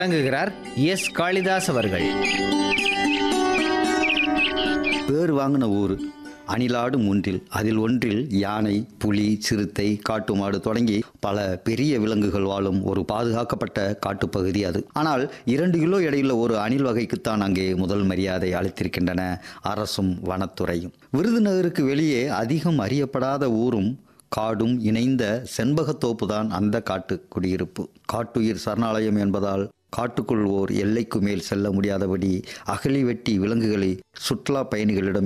வழங்குகிறார் எஸ் காளிதாஸ் அவர்கள் பேர் வாங்கின ஊர் அணிலாடும் ஒன்றில் அதில் ஒன்றில் யானை புலி சிறுத்தை காட்டு மாடு தொடங்கி பல பெரிய விலங்குகள் வாழும் ஒரு பாதுகாக்கப்பட்ட காட்டுப்பகுதி அது ஆனால் இரண்டு கிலோ எடையுள்ள ஒரு அணில் வகைக்குத்தான் அங்கே முதல் மரியாதை அளித்திருக்கின்றன அரசும் வனத்துறையும் விருதுநகருக்கு வெளியே அதிகம் அறியப்படாத ஊரும் காடும் இணைந்த செண்பகத்தோப்பு தான் அந்த காட்டு குடியிருப்பு காட்டுயிர் சரணாலயம் என்பதால் காட்டுக்குள் ஓர் எல்லைக்கு மேல் செல்ல முடியாதபடி அகழி வெட்டி விலங்குகளை சுற்றுலா பயணிகளிடம்